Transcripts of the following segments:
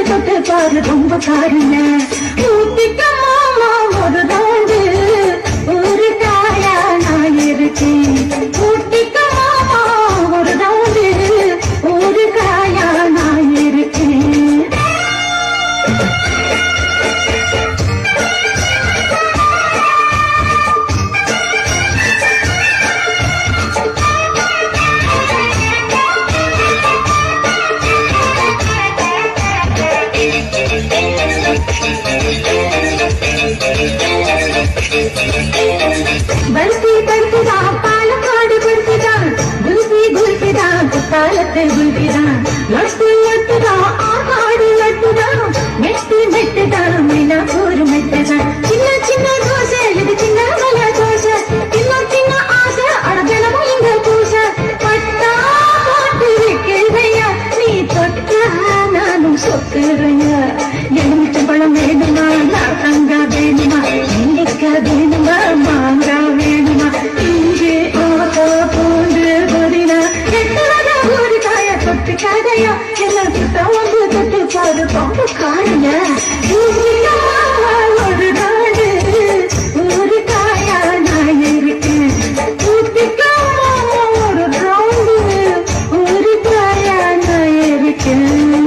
தொட்டு பாரு ரொம்ப காருங்க ஊத்திக்க மாமா ஒரு ரவுண்டு ஒரு காயா நான் இருக்கேன் ஊத்திக்க மாமா ஒரு ரவுண்டு ஒரு காயா நான் இருக்கேன் பருத்தி பருத்திதான் பாலக்காடு பருத்திதான் குல்பி குல்பிதான் குத்தாலத்து குல்பிதான் லட்டு லட்டுதான் ஆகாடு லட்டுதான் மெட்டு மெட்டுதான் மைனாப்பூர் மெட்டுதான் சின்ன சின்ன தோசை இது சின்ன மல தோசை சின்ன சின்ன ஆசை அடதினமும் இங்க பூசை பட்டா போட்டு வைக்கிறதையா நீ தொட்டா நானும் சொத்துறையா எலுமிச்சம்பழம் வேணுமா நாத்தங்க வேணுமா நெல்லிக்காய் வேணுமா மாங்காய் வேணுமா இஞ்சி ஆத்தா பூண்டு புதினா எத்தனை ஒரு காய தொட்டு கதையா என்ன சுத்த வந்து தொட்டு பாரு பாம்பு காணுங்க ஒரு நாடு ஒரு காயா நான் இருக்கேன் ஊத்திக்காம ஒரு ரவுண்டு ஒரு காயா நான் இருக்கேன்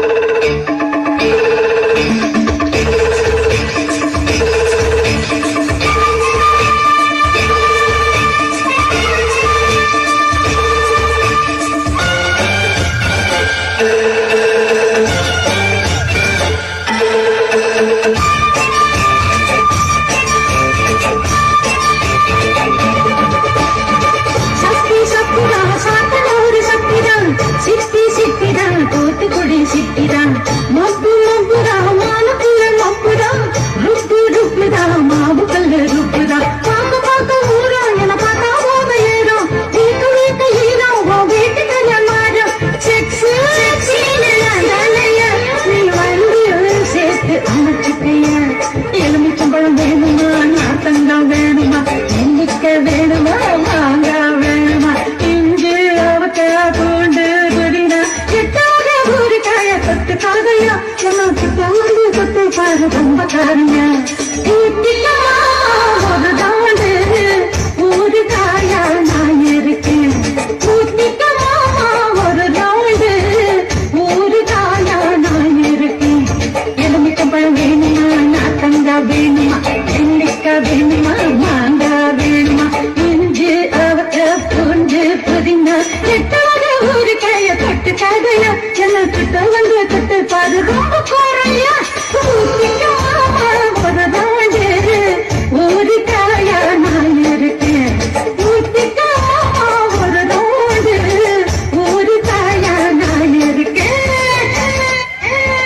சக்தி சக்திதான் சாத்தனூர் சக்திதான் சிட்டி சிட்டிதான் தூத்துக்குடி சிட்டிதான் மப்பு மப்புதான் மானக்குள்ள மப்புதான் ருப்பு ருப்புதான் மாவு கல்லு ருப்புதான் பார்க்க பார்க்க ஊரா என பார்த்தா போக ஏறும் வீட்டு வீட்டு ஈரம் உன் வீட்டு கல்யாணம் செக்ஸ் நீ வந்து சேர்த்து அமைச்சுக்கையா எலுமிச்சம்பழம் வேணுமா நாத்தங்காய் வேணுமா நெல்லிக்காய் வேணுமா மாங்காய் வேணுமா இஞ்சி அவக்காய் பூண்டு புதினா எட்டாக ஒரு காய தொட்டு காதையா எனக்கு தோண்டு தொட்டு பாரு ரொம்ப காரியா ஊத்திக்கமா ஒரு தாண்டு ஒரு காயா நான் இருக்கேன் ஊத்திக்கமா ஒரு தாண்டு ஒரு காயா நான் இருக்கேன் எலுமிச்சம்பழம் வேணுமா நாத்தங்காய் வேணுமா நெல்லிக்காய் வேணுமா மாங்காய் வேணுமா இஞ்சி அவக்காய் பூண்டு புதினா எட்டாவது ஒரு கைய தொட்டு கதையா என்ன கிட்ட வந்து தொட்டு பாரு ரொம்ப கோரம்